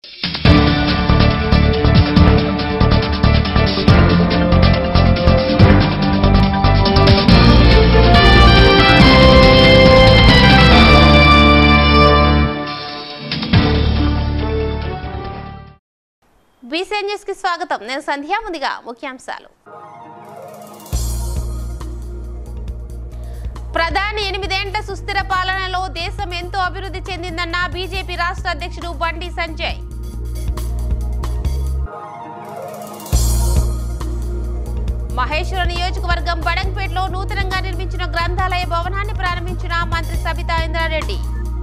BC news కి స్వాగతం నేను సంధ్యా ముందుగా ముఖ్యాంశాలు ప్రధాని ఎనిమిదేండ్ల సుస్థిర పాలనలో దేశం ఎంతో అభివృద్ధి చెందిందన్న బీజేపీ రాష్ట్ర అధ్యక్షుడు బండి సంజయ్ మహేశ్వర నియోజకవర్గం బడంగ్పేటలో నూతనంగా నిర్మించిన గ్రంథాలయ భవనాన్ని ప్రారంభించిన మంత్రి సబితా ఇంద్రారెడ్డి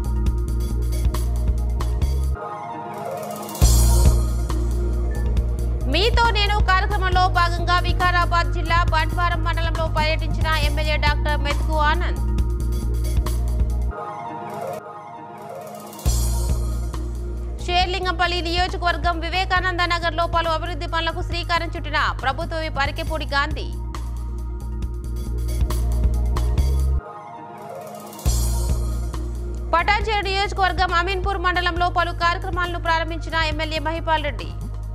మీతో నేను కార్యక్రమంలో భాగంగా వికారాబాద్ జిల్లా బంట్వారం మండలంలో పర్యటించిన ఎమ్మెల్యే డాక్టర్ మెతుకు ఆనంద్ షేర్లింగంపల్లి నియోజకవర్గం వివేకానంద నగర్ లో పలు అభివృద్ధి పనులకు శ్రీకారం చుట్టిన ప్రభుత్వ పరికెపూడి గాంధీ పటాన్చేరు నియోజకవర్గం అమీన్పూర్ మండలంలో పలు కార్యక్రమాలను ప్రారంభించిన ఎమ్మెల్యే మహిపాల్ రెడ్డి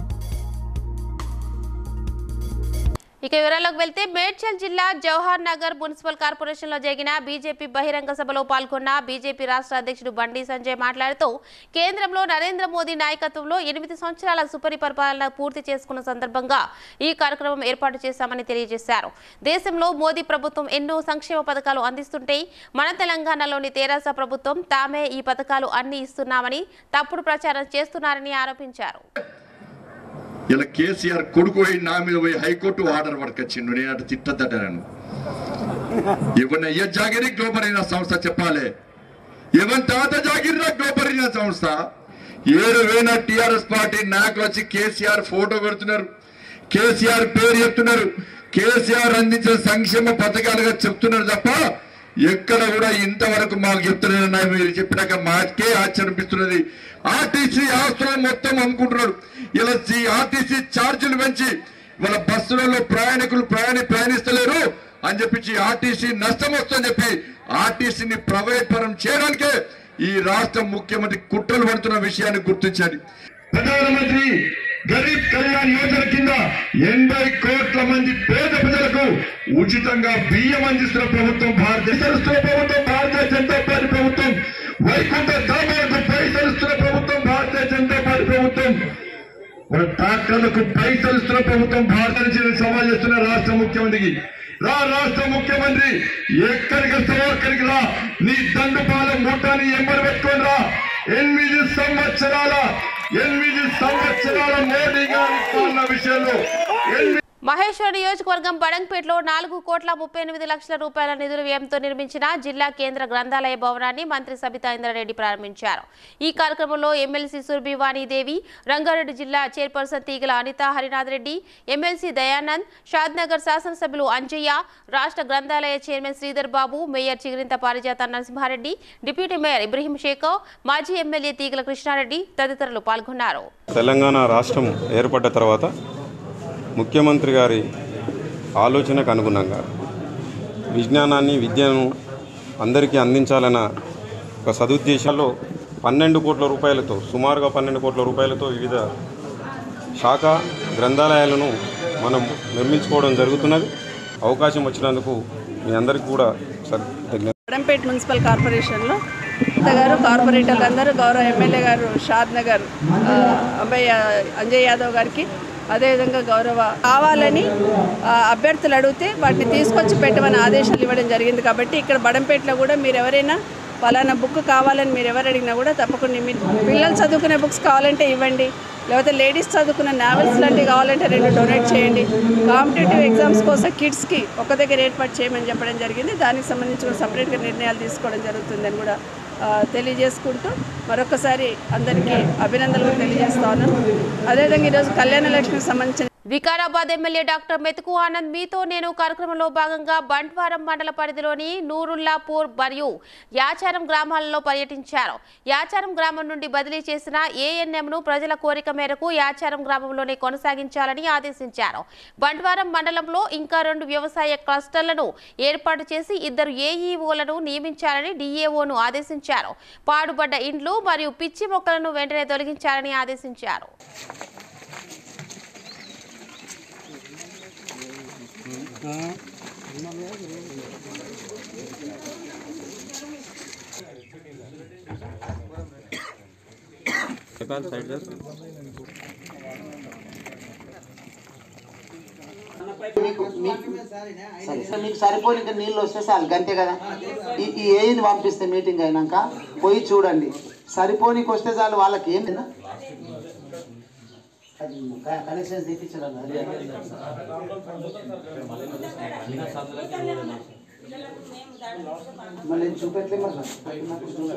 ఇక వివరాల్లోకి వెళ్తే మేడ్చల్ జిల్లా జవహర్ నగర్ మున్సిపల్ కార్పొరేషన్ లో జరిగిన బీజేపీ బహిరంగ సభలో పాల్గొన్న బీజేపీ రాష్ట్ర అధ్యక్షుడు బండి సంజయ్ మాట్లాడుతూ కేంద్రంలో నరేంద్ర మోదీ నాయకత్వంలో ఎనిమిది సంవత్సరాల సుపరిపాలన పూర్తి చేసుకున్న సందర్భంగా ఈ కార్యక్రమం ఏర్పాటు చేశామని తెలియజేశారు దేశంలో మోదీ ప్రభుత్వం ఎన్నో సంక్షేమ పథకాలు అందిస్తుంటే మన తెలంగాణలోని తెరాస ప్రభుత్వం తామే ఈ పథకాలు అన్ని ఇస్తున్నామని తప్పుడు ప్రచారం చేస్తున్నారని ఆరోపించారు ఇలా కేసీఆర్ కొడుకు పోయి నా మీద పోయి హైకోర్టు ఆర్డర్ పట్టుకొచ్చిండు నేను అటు తిట్టద్దట నన్ను ఇవన్న ఏ జాగిరి గోపరైన సంస్థ చెప్పాలి ఎవరి తాత జాగిరిన గోపరైన సంస్థ ఏడు వేల టిఆర్ఎస్ పార్టీ నాయకులు వచ్చి కేసీఆర్ ఫోటో పెడుతున్నారు కేసీఆర్ పేరు చెప్తున్నారు కేసీఆర్ అందించిన సంక్షేమ పథకాలుగా చెప్తున్నారు తప్ప ఎక్కడ కూడా ఇంతవరకు మాకు చెప్తున్నారు మీరు చెప్పినాక మాకే ఆశ్చర్యపిస్తున్నది ఆర్టీసీ ఆస్తులను మొత్తం అమ్ముకుంటున్నాడు ఇలా ఆర్టీసీ ఛార్జీలు పెంచి వాళ్ళ బస్సులలో ప్రయాణికులు ప్రయాణి ప్రయాణిస్తలేరు అని చెప్పించి ఆర్టీసీ నష్టం వస్తుందని చెప్పి ఆర్టీసీని ప్రైవేట్ పరం చేయడానికే ఈ రాష్ట్ర ముఖ్యమంత్రి కుట్రలు పడుతున్న విషయాన్ని గుర్తించండి ప్రధానమంత్రి గరీబ్ కళ్యాణ్ యోజన కింద ఎనభై కోట్ల మంది పేద ప్రజలకు ఉచితంగా బియ్యం అందిస్తున్న ప్రభుత్వం భారతీయ ఇస్తున్న ప్రభుత్వం భారతీయ జనతా పార్టీ ప్రభుత్వం వైకుంఠ ధామాలకు పైసలు ఇస్తున్న ప్రభుత్వం భారతీయ జనతా పార్టీ ప్రభుత్వం మన ట్రాక్టర్లకు పైసలు ఇస్తున్న ప్రభుత్వం భారత నుంచి సవాల్ చేస్తున్న రాష్ట్ర ముఖ్యమంత్రికి రా రాష్ట్ర ముఖ్యమంత్రి ఎక్కడికి వస్తావో అక్కడికి రా నీ దండుపాల మూటాన్ని ఎంబడి పెట్టుకొని రా ఎనిమిది సంవత్సరాల ఎనిమిది సంవత్సరాల మోడీ గారి పాలన విషయంలో ఎనిమిది మహేశ్వర నియోజకవర్గం బడంగ్పేటలో నాలుగు కోట్ల ముప్పై ఎనిమిది లక్షల రూపాయల నిధుల వ్యయంతో నిర్మించిన జిల్లా కేంద్ర గ్రంథాలయ భవనాన్ని మంత్రి సబితా ఇంద్రారెడ్డి ప్రారంభించారు ఈ కార్యక్రమంలో ఎమ్మెల్సీ సురభి వాణిదేవి రంగారెడ్డి జిల్లా చైర్పర్సన్ తీగల అనిత హరినాథ్ రెడ్డి ఎమ్మెల్సీ దయానంద్ షాద్నగర్ శాసనసభ్యులు అంజయ్య రాష్ట్ర గ్రంథాలయ chairman Sridhar Babu mayor Chigirintha Parijatha Narasimha Reddy deputy mayor Ibrahim Shekhav మాజీ ఎమ్మెల్యే తీగల కృష్ణారెడ్డి తదితరులు పాల్గొన్నారు తెలంగాణ రాష్ట్రం ఏర్పడ్డ తర్వాత ముఖ్యమంత్రి గారి ఆలోచనకు అనుగుణంగా విజ్ఞానాన్ని విద్యను అందరికీ అందించాలన్న ఒక సదుద్దేశాల్లో పన్నెండు కోట్ల రూపాయలతో సుమారుగా పన్నెండు కోట్ల రూపాయలతో వివిధ శాఖ గ్రంథాలయాలను మనం నిర్మించుకోవడం జరుగుతున్నది అవకాశం వచ్చినందుకు మీ అందరికీ కూడా సర్ వడంపేట మున్సిపల్ కార్పొరేషన్లో గారు కార్పొరేటర్లు అందరూ గౌరవ ఎమ్మెల్యే గారు షాద్ నగర్ ఆ, అభయ్ అంజయ్ యాదవ్ గారికి అదేవిధంగా గౌరవ కావాలని ఆ, అభ్యర్థులు అడిగితే వాటిని తీసుకొచ్చి పెట్టమని ఆదేశాలు ఇవ్వడం జరిగింది కాబట్టి ఇక్కడ బడంపేటలో కూడా మీరు ఎవరైనా పలానా బుక్ కావాలని మీరు ఎవరు అడిగినా కూడా తప్పకుండా మీ పిల్లలు చదువుకునే బుక్స్ కావాలంటే ఇవ్వండి లేకపోతే లేడీస్ చదువుకున్న నావెల్స్ లాంటివి కావాలంటే రెండు డొనేట్ చేయండి కాంపిటేటివ్ ఎగ్జామ్స్ కోసం కిడ్స్కి ఒక దగ్గర ఏర్పాటు చేయమని చెప్పడం జరిగింది దానికి సంబంధించి కూడా సపరేట్గా నిర్ణయాలు తీసుకోవడం జరుగుతుందని కూడా ఆ, తెలియజేసుకుంటూ మరొకసారి అందరికీ అభినందనలు తెలియజేస్తా ఉన్నాను అదేవిధంగా ఈరోజు కళ్యాణ లక్ష్మికి సంబంధించిన వికారాబాద్ ఎమ్మెల్యే డాక్టర్ మెతుకు ఆనంద్ మీతో నేను కార్యక్రమంలో భాగంగా బంట్వారం మండల పరిధిలోని నూరుల్లాపూర్ మరియు యాచారం గ్రామాలలో పర్యటించారు యాచారం గ్రామం నుండి బదిలీ చేసిన ఏఎన్ఎంను ప్రజల కోరిక మేరకు యాచారం గ్రామంలోనే కొనసాగించాలని ఆదేశించారు బంట్వారం మండలంలో ఇంకా రెండు వ్యవసాయ క్లస్టర్లను ఏర్పాటు చేసి ఇద్దరు ఏఈఓలను నియమించాలని డిఏఓను ఆదేశించారు పాడుబడ్డ ఇండ్లు మరియు పిచ్చి మొక్కలను వెంటనే తొలగించాలని ఆదేశించారు మీకు మీకు సరే సార్ మీకు సరిపోని ఇంకా నీళ్ళు వస్తే చాలు గంతే కదా ఈ ఈ ఏఈని పంపిస్తే మీటింగ్ అయినాక పోయి చూడండి సరిపోనికి వస్తే చాలు వాళ్ళకి ఏం లేదా? అది క- కనెక్షన్స్ తెప్పించడం అది. మళ్ళీ ఏం చూపెట్టలే మరి నాకు. నాకు చూడాలి.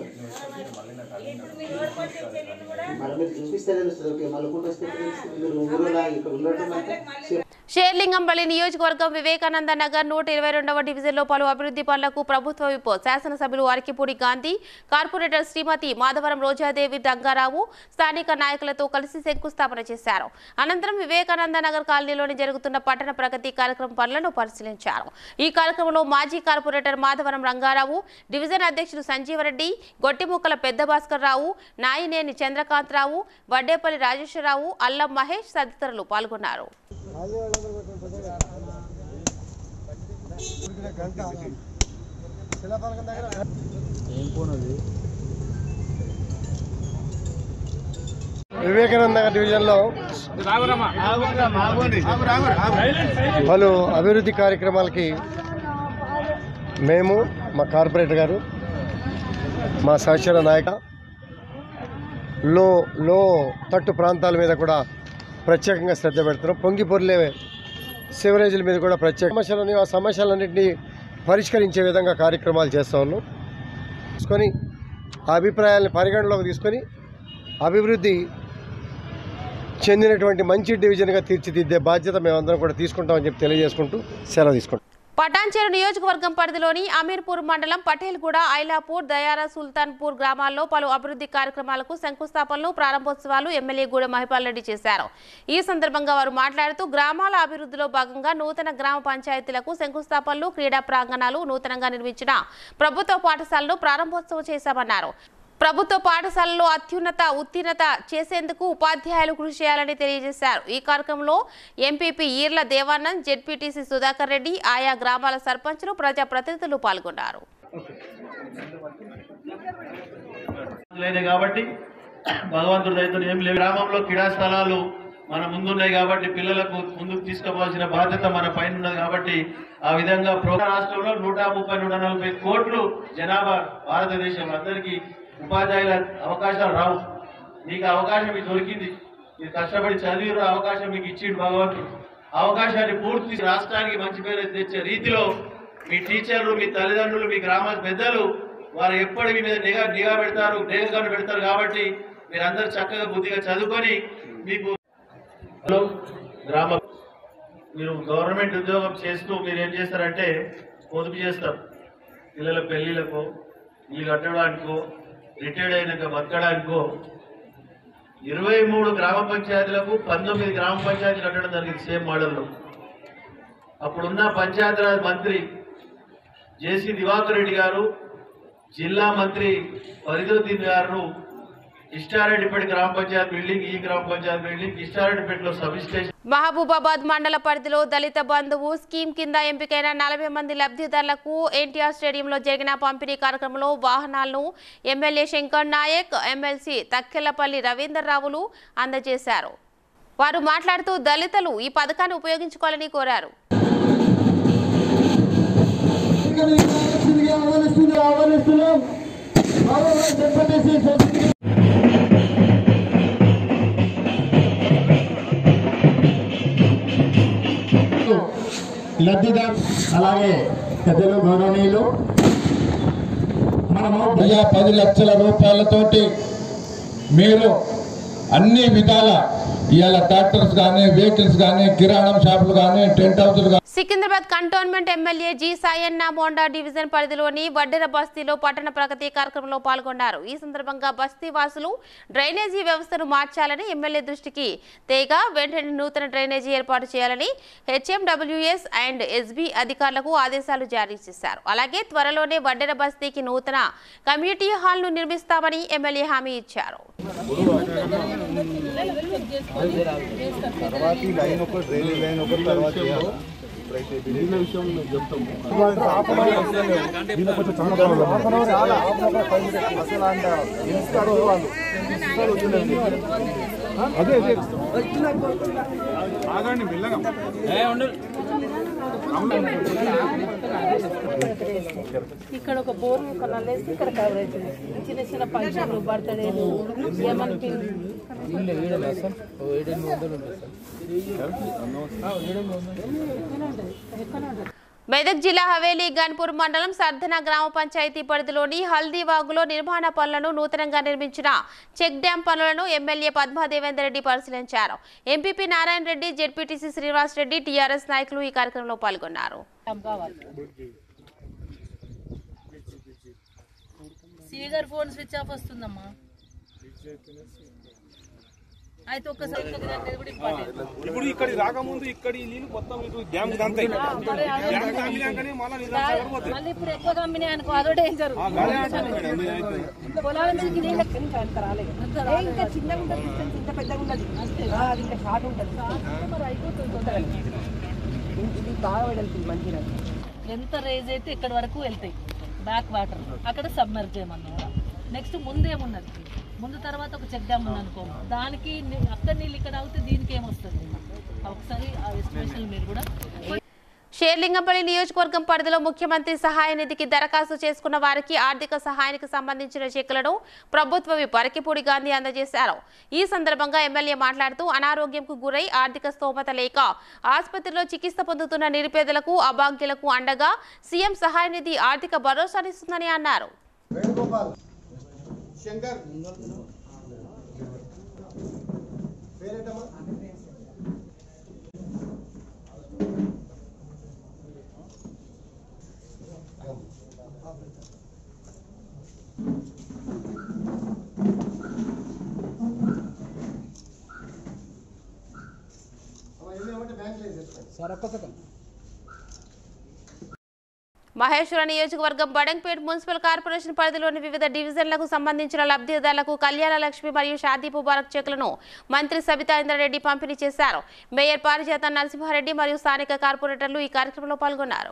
మళ్ళీ మీరు చూపిస్తే తెలుస్తుంది ఓకే మళ్ళీ కూడా వస్తే తెలుస్తుంది. మీరు ఊరిలో ఇక్కడ ఉండటం అంటే షేర్లింగంపల్లి నియోజకవర్గం వివేకానంద నగర్ నూట ఇరవై రెండవ డివిజన్లో పలు అభివృద్ధి పనులకు ప్రభుత్వ విప్ శాసనసభ్యులు అరకిపూడి గాంధీ కార్పొరేటర్ శ్రీమతి మాధవరం రోజాదేవి రంగారావు స్థానిక నాయకులతో కలిసి శంకుస్థాపన చేశారు అనంతరం వివేకానంద నగర్ కాలనీలోని జరుగుతున్న పట్టణ ప్రగతి కార్యక్రమం పనులను పరిశీలించారు ఈ కార్యక్రమంలో మాజీ కార్పొరేటర్ మాధవరం రంగారావు డివిజన్ అధ్యక్షుడు సంజీవరెడ్డి గొట్టిముక్కల పెద్ద భాస్కర్ రావు నాయినేని చంద్రకాంతరావు వడ్డేపల్లి రాజేశ్వరరావు అల్లం మహేష్ తదితరులు పాల్గొన్నారు వివేకానంద డివిజన్లో పలు అభివృద్ధి కార్యక్రమాలకి మేము మా కార్పొరేటర్ గారు మా సహచర నాయక లో లో తట్టు ప్రాంతాల మీద కూడా ప్రత్యేకంగా శ్రద్ధ పెడుతున్నాం పొంగి పొర్లే సివరేజీల మీద కూడా ప్రత్యేక సమస్యలని ఆ సమస్యలన్నింటినీ పరిష్కరించే విధంగా కార్యక్రమాలు చేస్తూ ఉన్నాం తీసుకొని ఆ అభిప్రాయాలను పరిగణలోకి తీసుకొని అభివృద్ధి చెందినటువంటి మంచి డివిజన్గా తీర్చిదిద్దే బాధ్యత మేమందరం కూడా తీసుకుంటామని చెప్పి తెలియజేసుకుంటూ సెలవు తీసుకుంటాం పటాన్చేరు నియోజకవర్గం పరిధిలోని అమీర్పూర్ మండలం పటేల్గూడ ఐలాపూర్ దయారా సుల్తాన్పూర్ గ్రామాల్లో పలు అభివృద్ధి కార్యక్రమాలకు శంకుస్థాపనలు ప్రారంభోత్సవాలు ఎమ్మెల్యే గూడెం మహిపాల్ రెడ్డి చేశారు ఈ సందర్భంగా వారు మాట్లాడుతూ గ్రామాల అభివృద్ధిలో భాగంగా నూతన గ్రామ పంచాయతీలకు శంకుస్థాపనలు క్రీడా ప్రాంగణాలు నూతనంగా నిర్మించిన ప్రభుత్వ పాఠశాలను ప్రారంభోత్సవం చేశామన్నారు ప్రభుత్వ పాఠశాలలో అత్యున్నత ఉత్తీర్ణత చేసేందుకు ఉపాధ్యాయులు కృషి చేయాలని తెలియజేశారు ఈ కార్యక్రమంలో ఎంపీపీ ఈర్ల దేవానంద్ జెడ్పీటీసీ సుధాకర్ రెడ్డి ఆయా గ్రామాల సర్పంచులు ప్రజాప్రతినిధులు పాల్గొన్నారు లేదు కాబట్టి భగవంతుడి దయతో ఏం లేవు గ్రామంలో క్రీడా స్థలాలు మన ముందున్నాయి కాబట్టి పిల్లలకు ముందుకు తీసుకుపోవాల్సిన బాధ్యత మన పైన ఉన్నది కాబట్టి ఆ విధంగా ప్రోగ్రాం రాష్ట్రంలో నూట ముప్పై నూట నలభై కోట్లు జనాభా భారతదేశం అందరికీ ఉపాధ్యాయుల అవకాశాలు రావు మీకు ఆ అవకాశం మీకు దొరికింది మీరు కష్టపడి చదివిన అవకాశం మీకు ఇచ్చిండు భగవంతుడు ఆ అవకాశాన్ని పూర్తి రాష్ట్రానికి మంచి పేరు తెచ్చే రీతిలో మీ టీచర్లు మీ తల్లిదండ్రులు మీ గ్రామ పెద్దలు వారు ఎప్పటి మీ మీద నిఘా నిఘా పెడతారు నిఘా పెడతారు కాబట్టి మీరందరూ చక్కగా బుద్ధిగా చదువుకొని మీకు గ్రామ మీరు గవర్నమెంట్ ఉద్యోగం చేస్తూ మీరు ఏం చేస్తారంటే పొదుపు చేస్తారు పిల్లల పెళ్లిళ్ళకో ఇల్లు కట్టడానికో రిటైర్డ్ అయినాక బతకడానికో ఇరవై మూడు గ్రామ పంచాయతీలకు పంతొమ్మిది గ్రామ పంచాయతీలు కట్టడం జరిగింది సేమ్ మోడల్లో అప్పుడున్న పంచాయతీరాజ్ మంత్రి జేసీ దివాకర్ రెడ్డి గారు జిల్లా మంత్రి ఫరీదుద్దీన్ గారు ఇష్టారెడ్డిపేట గ్రామ పంచాయతీ బిల్డింగ్ ఈ గ్రామ పంచాయతీ బిల్డింగ్ ఇష్టారెడ్డిపేటలో సబ్ స్టేషన్ మహబూబాబాద్ మండల పరిధిలో దళిత బంధువు స్కీమ్ కింద ఎంపికైన నలభై మంది లబ్ధిదారులకు ఎన్టీఆర్ స్టేడియంలో జరిగిన పంపిణీ కార్యక్రమంలో వాహనాలను ఎమ్మెల్యే శంకర్ నాయక్ ఎమ్మెల్సీ తక్కెళ్లపల్లి రవీందర్ రావులు అందజేశారు వారు మాట్లాడుతూ దళితులు ఈ పథకాన్ని ఉపయోగించుకోవాలని కోరారు లబ్ధిదార్ అలాగే పెద్దలు గౌరవనీయులు మనము వెయ్యి పది లక్షల రూపాయలతోటి మీరు అన్ని విధాల ఇవాళ ట్రాక్టర్స్ కానీ వెహికల్స్ కానీ కిరాణం షాపులు కానీ టెంట్ హౌస్లు కానీ Secunderabad cantonment MLA G Sayanna Monda division పరిధిలోని వడ్డెర బస్తీలో పట్టణ ప్రగతి కార్యక్రమంలో పాల్గొన్నారు ఈ సందర్భంగా బస్తీ వాసులు డ్రైనేజీ వ్యవస్థను మార్చాలని ఎమ్మెల్యే దృష్టికి తేగా వెంటనే నూతన డ్రైనేజీ ఏర్పాటు చేయాలని హెచ్ఎండబ్ల్యూఎస్ అండ్ ఎస్బీ అధికారులకు ఆదేశాలు జారీ చేశారు అలాగే త్వరలోనే వడ్డెర బస్తీకి నూతన కమ్యూనిటీ హాల్ను నిర్మిస్తామని ఎమ్మెల్యే హామీ ఇచ్చారు ఇక్కడ ఒక బోర్ కన్నాలు వేస్తే ఇక్కడ కవర్ అవుతుంది చిన్న చిన్న ఫంక్షన్లు బర్త్డేలు ఏమని మెదక్ జిల్లా హవేలీ గన్పూర్ మండలం సర్ధన గ్రామ పంచాయతీ పరిధిలోని హల్దీవాగులో నిర్మాణ పనులను నూతనంగా నిర్మించిన చెక్ డ్యాం పనులను ఎమ్మెల్యే పద్మా దేవేందర్ రెడ్డి పరిశీలించారు MPP Narayana Reddy ZPTC Srinivas Reddy TRS నాయకులు ఈ కార్యక్రమంలో పాల్గొన్నారు సీగర్ ఫోన్ స్విచ్ ఆఫ్ వస్తుందమ్మా అయితే ఒక్కసారి ఇక్కడికి రండి, ఇది కూడా ఇంపార్టెంట్ ఇప్పుడు ఇక్కడి రాకముందు ఇక్కడి నీళ్ళు మొత్తం ఇటు డ్యామ్ అంతాయి డ్యామ్ తగిలాకనే మళ్ళీ నిజాం పోతాయి మళ్ళీ ఇప్పుడు ఎక్కువ కంపెనీ అనుకో అదో డేంజర్ పొలాల నుంచి నీళ్ళు ఎక్కడి నుంచి అంత రాలేదు ఏ, ఇంకా చిన్నగా ఉంటుంది distance, ఇంత పెద్దగా ఉండదు అంతే అది ఇంకా షార్ట్ ఉంటుంది మరి అయిపోతుంది తొందరగా ఇది బాగా వెళ్తుంది మంచిగా ఎంత రేజ్ అయితే ఇక్కడ వరకు వెళ్తాయి బ్యాక్ వాటర్ అక్కడ సబ్మర్జ్ చేయమన్నా నెక్స్ట్ ముందేమున్నది ముందు తర్వాత ఒక చెక్ డ్యామ్ ఉంది అనుకో దానికి ని- అక్కడ నీళ్ళు ఇక్కడ అవుతే దీనికి ఏమొస్తుంది ఒకసారి ఆ ఎస్టిమేషన్ మీరు కూడా షేర్లింగంపల్లి నియోజకవర్గం పరిధిలో ముఖ్యమంత్రి సహాయ నిధికి దరఖాస్తు చేసుకున్న వారికి ఆర్థిక సహాయానికి సంబంధించిన చెక్కులను ప్రభుత్వ విప్ అరకిపూడి గాంధీ అందజేశారు ఈ సందర్భంగా ఎమ్మెల్యే మాట్లాడుతూ అనారోగ్యంకు గురై ఆర్థిక స్తోమత లేక ఆసుపత్రిలో చికిత్స పొందుతున్న నిరుపేదలకు అభాగ్యులకు అండగా సీఎం సహాయ నిధి ఆర్థిక భరోసానిస్తుందని అన్నారు శంకర్ పేరేటమ్మా సార్ ఒక్క సెకండ్ మహేశ్వర నియోజకవర్గం బడంగ్పేట్ మున్సిపల్ కార్పొరేషన్ పరిధిలోని వివిధ డివిజన్లకు సంబంధించిన లబ్ధిదారులకు కళ్యాణ లక్ష్మి మరియు షాదీ ముబారక్ చెక్లను మంత్రి సబితా ఇంద్రారెడ్డి పంపిణీ చేశారు మేయర్ పారిజాత నరసింహారెడ్డి మరియు స్థానిక కార్పొరేటర్లు ఈ కార్యక్రమంలో పాల్గొన్నారు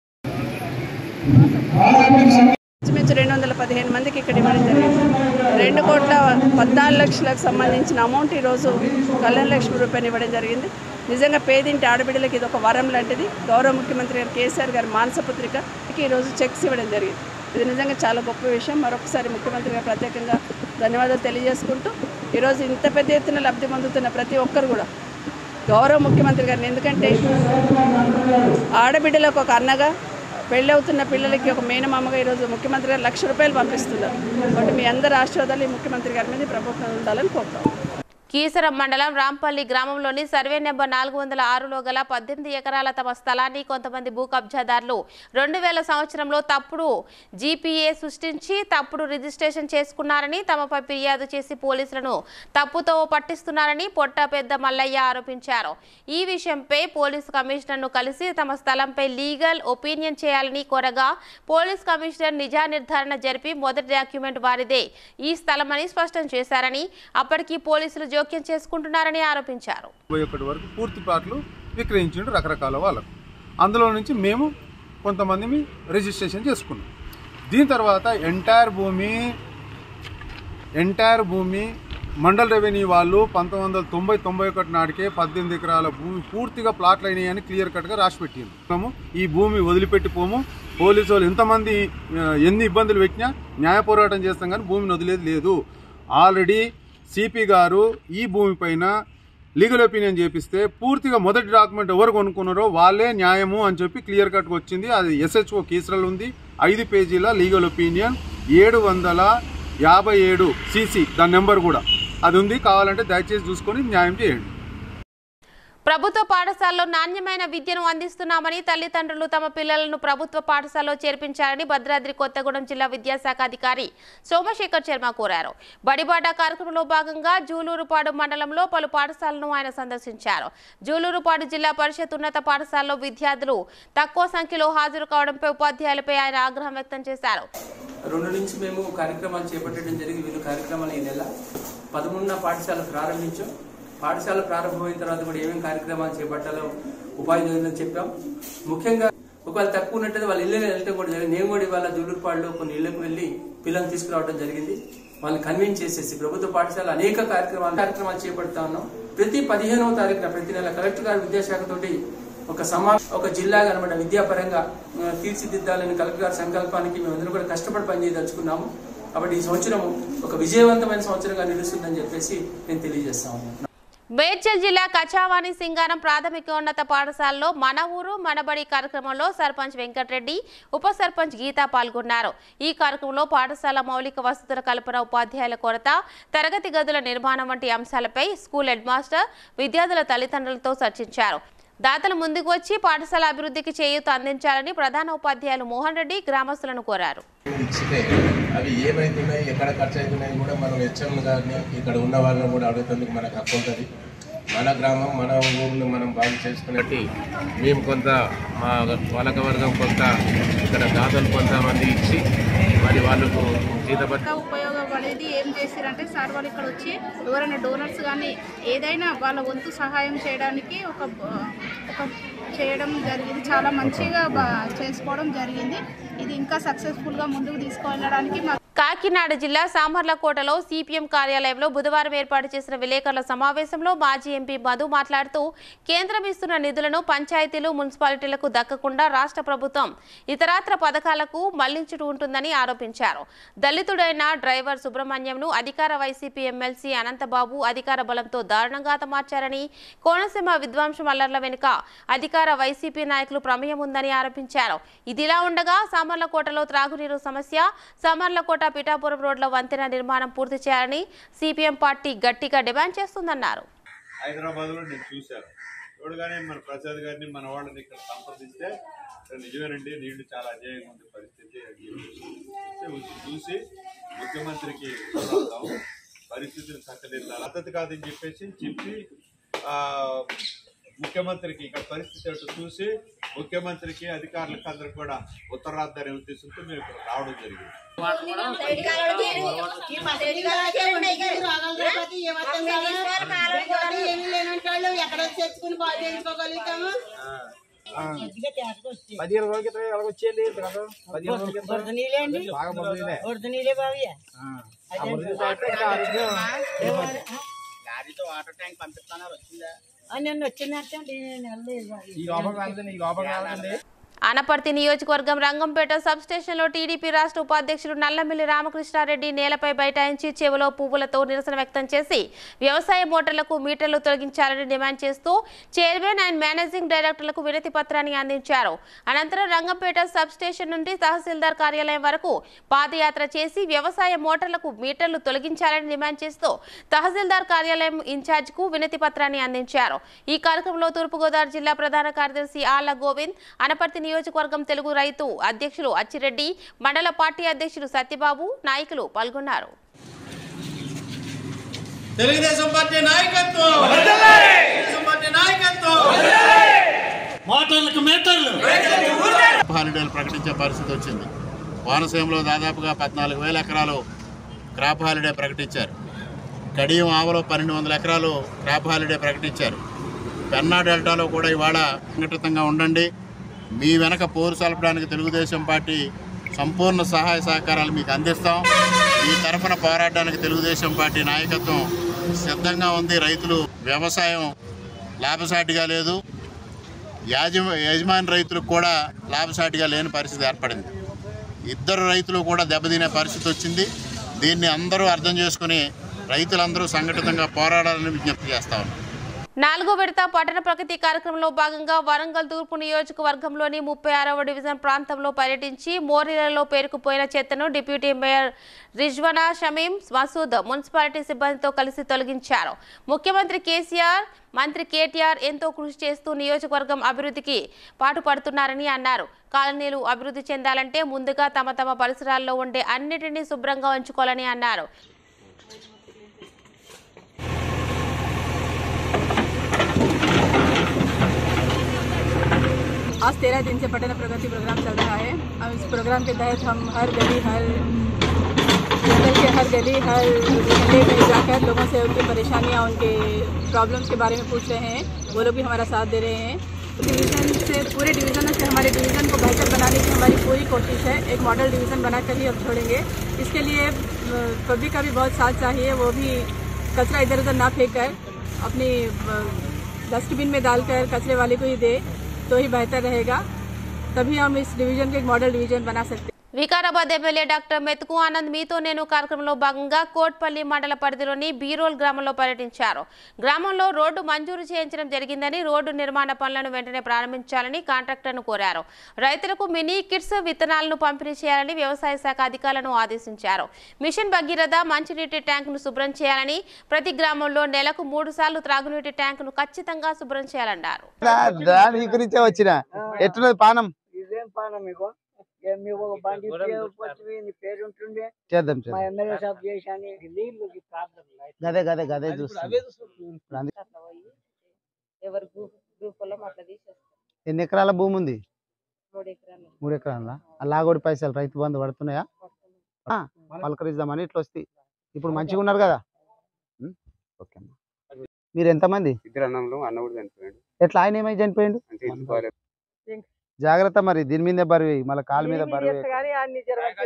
ఇంచుమించు రెండు వందల పదిహేను మందికి ఇక్కడ ఇవ్వడం జరిగింది రెండు కోట్ల పద్నాలుగు లక్షలకు సంబంధించిన అమౌంట్ ఈరోజు కళ్యాణ లక్ష్మి రూపాయలు ఇవ్వడం జరిగింది నిజంగా పేదింటి ఆడబిడ్డలకి ఇది ఒక వరం లాంటిది గౌరవ ముఖ్యమంత్రి గారు కేసీఆర్ గారి మానసపుత్రికకి ఈరోజు చెక్స్ ఇవ్వడం జరిగింది ఇది నిజంగా చాలా గొప్ప విషయం మరొకసారి ముఖ్యమంత్రి గారు ప్రత్యేకంగా ధన్యవాదాలు తెలియజేసుకుంటూ ఈరోజు ఇంత పెద్ద ఎత్తున లబ్ధి పొందుతున్న ప్రతి ఒక్కరు కూడా గౌరవ ముఖ్యమంత్రి గారిని ఎందుకంటే ఆడబిడ్డలకు ఒక అన్నగా పెళ్ళి అవుతున్న పిల్లలకి ఒక మేనమామగా ఈరోజు ముఖ్యమంత్రి గారు లక్ష రూపాయలు పంపిస్తున్నారు కాబట్టి మీ అందరి ఆశీర్వాదాలు ఈ ముఖ్యమంత్రి గారి మీద ఈ ప్రభుత్వం ఉండాలని కోరుతాం కీసరం మండలం రాంపల్లి గ్రామంలోని సర్వే నెంబర్ నాలుగు వందల ఆరులో గల పద్దెనిమిది ఎకరాల తమ స్థలాన్ని కొంతమంది భూ కబ్జాదారులు రెండు వేల సంవత్సరంలో తప్పుడు జీపీఏ సృష్టించి తప్పుడు రిజిస్ట్రేషన్ చేసుకున్నారని తమపై ఫిర్యాదు చేసి పోలీసులను తప్పుతో పట్టిస్తున్నారని పొట్ట పెద్ద మల్లయ్య ఆరోపించారు ఈ విషయంపై పోలీసు కమిషనర్ను కలిసి తమ స్థలంపై లీగల్ ఒపీనియన్ చేయాలని కోరగా పోలీస్ కమిషనర్ నిజా నిర్ధారణ జరిపి మొదటి డాక్యుమెంట్ వారిదే ఈ స్థలమని స్పష్టం చేశారని అప్పటికి పోలీసులు జోక్యం చేసుకుంటున్నారని ఆరోపించారు ముప్పై ఒకటి వరకు పూర్తి ప్లాట్లు విక్రయించిండు రకరకాల వాళ్ళకు అందులో నుంచి మేము కొంతమంది రిజిస్ట్రేషన్ చేసుకున్నాం దీని తర్వాత ఎంటైర్ భూమి ఎంటైర్ భూమి మండల్ రెవెన్యూ వాళ్ళు పంతొమ్మిది వందల తొంభై తొంభై ఒకటి నాటికే పద్దెనిమిది ఎకరాల భూమి పూర్తిగా ప్లాట్లు అయినాయని క్లియర్ కట్గా రాసి పెట్టింది మేము ఈ భూమి వదిలిపెట్టిపోము పోలీసు వాళ్ళు ఎంతమంది ఆ, ఎన్ని ఇబ్బందులు పెట్టినా న్యాయ పోరాటం చేస్తాం కానీ భూమిని వదిలేదు లేదు ఆల్రెడీ సిపి గారు ఈ భూమి పైన లీగల్ ఒపీనియన్ చేపిస్తే పూర్తిగా మొదటి డాక్యుమెంట్ ఎవరు కొనుక్కున్నారో వాళ్ళే న్యాయము అని చెప్పి క్లియర్ కట్గా వచ్చింది అది ఎస్హెచ్ఓ కీసరల్ ఉంది ఐదు పేజీల లీగల్ ఒపీనియన్ ఏడు వందల యాభై ఏడు సీసీ దాని నెంబర్ కూడా అది ఉంది కావాలంటే దయచేసి చూసుకొని న్యాయం చేయండి ప్రభుత్వ పాఠశాలలో నాణ్యమైన విద్యను అందిస్తున్నామని తల్లిదండ్రులు తమ పిల్లలను ప్రభుత్వ పాఠశాలలో చేర్పించాలని భద్రాద్రి కొత్తగూడెం జిల్లా విద్యాశాఖ అధికారి సోమశేఖర్ శర్మ కోరారు బడిబాట కార్యక్రమంలో భాగంగా జూలూరుపాడు మండలంలో పలు పాఠశాలను ఆయన సందర్శించారు జూలూరుపాడు జిల్లా పరిషత్ ఉన్నత పాఠశాలలో విద్యార్థులు తక్కువ సంఖ్యలో హాజరు కావడంపై ఉపాధ్యాయులపై ఆయన ఆగ్రహం వ్యక్తం చేశారు రెండు నుంచి మేము కార్యక్రమాలు చేపట్టడం జరిగి వీళ్ళు కార్యక్రమాలు ఈ నెల పదమూడున పాఠశాల ప్రారంభించాం పాఠశాల ప్రారంభమైన తర్వాత కూడా ఏమేమి కార్యక్రమాలు చేపట్టాలో ఉపాధ్యాయులను చెప్పాం ముఖ్యంగా ఒకవేళ తక్కువ ఉన్నట్టు వాళ్ళ ఇళ్ళకి వెళ్ళటం కూడా జరిగింది నేను కూడా ఇవాళ జూలూరుపాడులో కొన్ని ఇళ్లకు వెళ్ళి పిల్లల్ని తీసుకురావడం జరిగింది వాళ్ళని కన్విన్స్ చేసేసి ప్రభుత్వ పాఠశాల అనేక కార్యక్రమాలు కార్యక్రమాలు చేపడతా ఉన్నాం ప్రతి పదిహేనవ తారీఖున ప్రతి నెల కలెక్టర్ గారు విద్యాశాఖ తోటి ఒక సమా ఒక జిల్లాగా అనమాట విద్యాపరంగా ఆ, తీర్చిదిద్దాలని కలెక్టర్ గారి సంకల్పానికి మేమందరం కూడా కష్టపడి పనిచేయదలుచుకున్నాము కాబట్టి ఈ సంవత్సరం ఒక విజయవంతమైన సంవత్సరంగా నిలుస్తుందని చెప్పేసి నేను తెలియజేస్తా ఉన్నాను మేడ్చల్ జిల్లా కచావాణి సింగారం ప్రాథమికోన్నత పాఠశాలలో మన ఊరు మనబడి కార్యక్రమంలో సర్పంచ్ వెంకటరెడ్డి ఉప సర్పంచ్ గీత పాల్గొన్నారు ఈ కార్యక్రమంలో పాఠశాల మౌలిక వసతుల కల్పన ఉపాధ్యాయుల కొరత తరగతి గదుల నిర్మాణం వంటి అంశాలపై స్కూల్ హెడ్ మాస్టర్ విద్యార్థుల తల్లిదండ్రులతో చర్చించారు దాతలు ముందుకు వచ్చి పాఠశాల అభివృద్ధికి చేయూత అందించాలని ప్రధాన ఉపాధ్యాయులు మోహన్ రెడ్డి గ్రామస్తులను కోరారు ఇచ్చితే అవి ఏమైతున్నాయి ఎక్కడ ఖర్చు అవుతున్నాయి కూడా మనం హెచ్ఎం గారిని ఇక్కడ ఉన్న వాళ్ళని కూడా అడుగుతందుకు మనకు హక్కు ఉంటుంది మన గ్రామం మన ఊరిని మనం బాగు చేసుకున్నట్టు మేము కొంత మా పాలక వర్గం కొంత ఇక్కడ దాతలు కొంతమంది ఇచ్చి మరి వాళ్ళకు జీతపత్తి ఇంకా ఉపయోగపడేది ఏం చేశారంటే సార్ వాళ్ళు ఇక్కడ వచ్చి ఎవరైనా డోనర్స్ కానీ ఏదైనా వాళ్ళ వంతు సహాయం చేయడానికి ఒక ఒక చేయడం జరిగింది చాలా మంచిగా బా- చేసుకోవడం జరిగింది ఇది ఇంకా సక్సెస్ఫుల్గా ముందుకు తీసుకువెళ్ళడానికి మా కాకినాడ జిల్లా సామర్లకోటలో సిపిఎం కార్యాలయంలో బుధవారం ఏర్పాటు చేసిన విలేకరుల సమావేశంలో మాజీ ఎంపీ మధు మాట్లాడుతూ కేంద్రం ఇస్తున్న నిధులను పంచాయతీలు మున్సిపాలిటీలకు దక్కకుండా రాష్ట్ర ప్రభుత్వం ఇతరాత్ర పథకాలకు మళ్లించుతూ ఉంటుందని ఆరోపించారు దళితుడైన డ్రైవర్ సుబ్రహ్మణ్యంను అధికార వైసీపీ ఎమ్మెల్సీ అనంతబాబు అధికార బలంతో దారుణంగా హతమార్చారని కోనసీమ విద్వాంసం అల్లర్ల వెనుక అధికార వైసీపీ నాయకులు ప్రమేయం ఉందని ఆరోపించారు ఇదిలా ఉండగా సామర్లకోటలో త్రాగునీరు సమస్య సామర్లకోట పిఠాపురం రోడ్ల వంతెన నిర్మాణం పూర్తి చేయాలని సిపిఎం పార్టీ గట్టిగా డిమాండ్ చేస్తుందన్నారు హైదరాబాద్లో నేను చూశాను చూడగానే మన ప్రసాద్ గారిని మన వాళ్ళని ఇక్కడ సంప్రదిస్తే "సార్, నిజమేనండి నీళ్లు చాలా అన్యాయంగా ఉంది పరిస్థితి అని చెప్పేసి చెప్తే వచ్చి చూసి ముఖ్యమంత్రికి రాద్దాం పరిస్థితిని చక్కదిద్దాలి పద్ధతి కాదని చెప్పేసి చెప్పి ఆ, ముఖ్యమంత్రికి ఇక్కడ పరిస్థితి ఏంటో చూసి ముఖ్యమంత్రికి అధికారులకు అందరికి కూడా ఉత్తరాద్దనే ఉద్దేశంతో మేము ఇక్కడ రావడం జరిగింది ఎక్కడ తెచ్చుకుని బాగు చేయించుకోగలుగుతాము పదిహేను రోజుల క్రితం ఎలాగొచ్చేయండి ఇంత కదా పదిహేను రోజుల క్రితం బురద నీళ్ళేండి బాగా బురద నీళ్ళే. బురద నీళ్ళే బావి ఆ బురద నీళ్ళు తాగితే ఇంకా ఆరోగ్యం లారీతో వాటర్ ట్యాంక్ పంపిస్తాను వచ్చిందా నిన్న వచ్చిందంటే నేను ఈ లోపల రాలేదండి ఈ లోపల రాలేదండి అనపర్తి నియోజకవర్గం రంగంపేట సబ్ స్టేషన్లో టీడీపీ రాష్ట్ర ఉపాధ్యక్షుడు నల్లమిల్లి రామకృష్ణారెడ్డి నేలపై బైఠాయించి చెవిలో పువ్వులతో నిరసన వ్యక్తం చేసి వ్యవసాయ మోటార్లకు మీటర్లు తొలగించాలని డిమాండ్ చేస్తూ చైర్మన్ అండ్ మేనేజింగ్ డైరెక్టర్లకు వినతి పత్రాన్ని అందించారు అనంతరం రంగంపేట సబ్ స్టేషన్ నుండి తహసీల్దార్ కార్యాలయం వరకు పాదయాత్ర చేసి వ్యవసాయ మోటార్లకు మీటర్లు తొలగించాలని డిమాండ్ చేస్తూ తహసీల్దార్ కార్యాలయం ఇన్ఛార్జ్కు వినతి పత్రాన్ని అందించారు ఈ కార్యక్రమంలో తూర్పుగోదావరి జిల్లా ప్రధాన కార్యదర్శి ఆళ్ల గోవింద్ అనపర్తి నియోజకవర్గం తెలుగు రైతు అధ్యక్షులు అచ్చిరెడ్డి మండల పార్టీ అధ్యక్షులు సత్యబాబు నాయకులు పాల్గొన్నారు తెలుగుదేశం పార్టీ నాయకత్వం తెలుగుదేశం పార్టీ నాయకత్వం మోటార్లకు మీటర్లు హాలిడేలు ప్రకటించే పరిస్థితి వచ్చింది కోనసీమలో దాదాపుగా పద్నాలుగు వేల ఎకరాలు క్రాప్ హాలిడే ప్రకటించారు కడియం ఆవలో పన్నెండు వందల ఎకరాలు క్రాప్ హాలిడే ప్రకటించారు పెన్నా డెల్టాలో కూడా ఇవాళ సంఘటితంగా ఉండండి మీ వెనక పోరు సలపడానికి తెలుగుదేశం పార్టీ సంపూర్ణ సహాయ సహకారాలు మీకు అందిస్తాం ఈ తరఫున పోరాడడానికి తెలుగుదేశం పార్టీ నాయకత్వం సిద్ధంగా ఉంది రైతులు వ్యవసాయం లాభసాటిగా లేదు యాజమ యజమాని రైతులకు కూడా లాభసాటిగా లేని పరిస్థితి ఏర్పడింది ఇద్దరు రైతులు కూడా దెబ్బతినే పరిస్థితి వచ్చింది దీన్ని అందరూ అర్థం చేసుకుని రైతులందరూ సంఘటితంగా పోరాడాలని విజ్ఞప్తి చేస్తా ఉన్నాం నాలుగో విడత పట్టణ ప్రగతి కార్యక్రమంలో భాగంగా వరంగల్ తూర్పు నియోజకవర్గంలోని ముప్పై ఆరవ డివిజన్ ప్రాంతంలో పర్యటించి మోరీలలో పేరుకుపోయిన చెత్తను deputy mayor Rizwana Shamim Masood municipality సిబ్బందితో కలిసి తొలగించారు ముఖ్యమంత్రి కేసీఆర్ మంత్రి కేటీఆర్ ఎంతో కృషి చేస్తూ నియోజకవర్గం అభివృద్ధికి పాటుపడుతున్నారని అన్నారు కాలనీలు అభివృద్ధి చెందాలంటే ముందుగా తమ తమ పరిసరాల్లో ఉండే అన్నిటినీ శుభ్రంగా ఉంచుకోవాలని అన్నారు आज तेरह दिन से पटना प्रगति प्रोग्राम चल रहा है अब इस प्रोग्राम के तहत हम हर गली हर जंगल के हर गली हर मोहल्ले में जाकर लोगों से उनकी परेशानियाँ उनके प्रॉब्लम्स के बारे में पूछ रहे हैं वो लोग भी हमारा साथ दे रहे हैं डिवीज़न से पूरे डिवीज़न से हमारे डिवीज़न को बेहतर बनाने की हमारी पूरी कोशिश है एक मॉडल डिवीज़न बनाकर ही अब छोड़ेंगे इसके लिए पब्लिक का भी बहुत साथ चाहिए वो भी कचरा इधर उधर ना फेंक कर अपनी डस्टबिन में डालकर कचरे वाले को ही दे तो ही बेहतर रहेगा तभी हम इस डिवीजन को एक मॉडल डिवीजन बना सकते हैं వికారాబాద్ ఎమ్మెల్యే డాక్టర్ మెతుకు ఆనంద్ మీతో నేను కార్యక్రమంలో భాగంగా కోట్పల్లి మండల పరిధిలోని బీరోల్ గ్రామంలో పర్యటించారు గ్రామంలో రోడ్డు మంజూరు చేయించడం జరిగిందని రోడ్డు నిర్మాణ పనులను వెంటనే ప్రారంభించాలని కాంట్రాక్టర్ను కోరారు రైతులకు మినీ కిట్స్ విత్తనాలను పంపిణీ చేయాలని వ్యవసాయ శాఖ అధికారులను ఆదేశించారు మిషన్ భగీరథ మంచినీటి ట్యాంకును శుభ్రం చేయాలని ప్రతి గ్రామంలో నెలకు మూడు సార్లు త్రాగునీటి ట్యాంకును ఖచ్చితంగా శుభ్రం చేయాలన్నారు దాని గురించే వచ్చిన ఎట్టున్నది పానం ఇదేం పానం మీకు ఏ మీకు ఒక బండి వచ్చి నీ పేరు ఉంటుండే చేద్దాం మా చేద్దాం ఎమ్మెల్యే సాబ్ చేశాని నీళ్ళు ప్రాబ్లం గదే గదే గదే చూస్తాం ఇప్పుడు అంది- ఎవరి గ్రూప్ గ్రూప్ వల్ల అట్లా తీసేస్తారు ఎన్ని ఎకరాల భూమి ఉంది మూడు ఎకరాలు మూడు ఎకరాల లాగోడి పైసలు రైతు బంధు పడుతున్నాయా ఆ, పలకరిద్దామని ఇట్లా వస్తాయి ఇప్పుడు మంచిగా ఉన్నారు కదా ఉం? ఓకే అమ్మా మీరు ఎంతమంది ఇద్దరు అన్నంలో అన్న కూడా చనిపోయాడు ఎట్లా ఆయన ఏమై చనిపోయిండు అంటే ఇచ్చుకోవాలి జాగ్రత్త మరి దీని మీదే బరువు మళ్ళీ కాలు మీద బరువు కానీ అన్ని